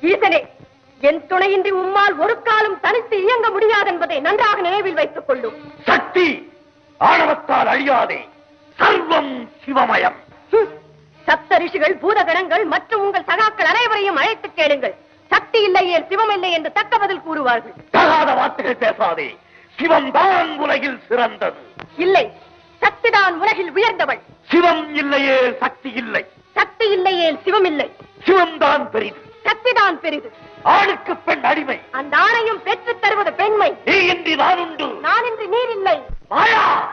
ஈசனே என் துணையின்றி உம்மால் ஒரு காலம் தனித்து இயங்க முடியாது என்பதை நன்றாக நினைவில் வைத்துக் கொள்ளும் சக்தி ஆணவத்தால் அழியாதே சர்வம் சிவமயம் ஹம். சப்த ரிஷிகள் பூதகணங்கள் மற்றும் உங்கள் சகாக்கள் அனைவரையும் அழைத்து கேளுங்கள் சக்தி இல்லையே சிவம் இல்லை என்று தக்க பதில் கூறுவார்கள் தகாத வார்த்தைகள் பேசாதே சிவம் தான் உலகில் சிறந்தது இல்லை சக்திதான் உலகில் உயர்ந்தவள் சிவம் இல்லையே சக்தி இல்லை சக்தி இல்லையே சிவம் இல்லை சிவம் தான் பெரிது சக்திதான் பெரிது ஆணுக்கு பெண் அடிமை அந்த ஆணையும் பெற்றுத் தருவது பெண்மை நீ இன்றி நான் உண்டு நான் இன்றி நீர் இல்லை மாயா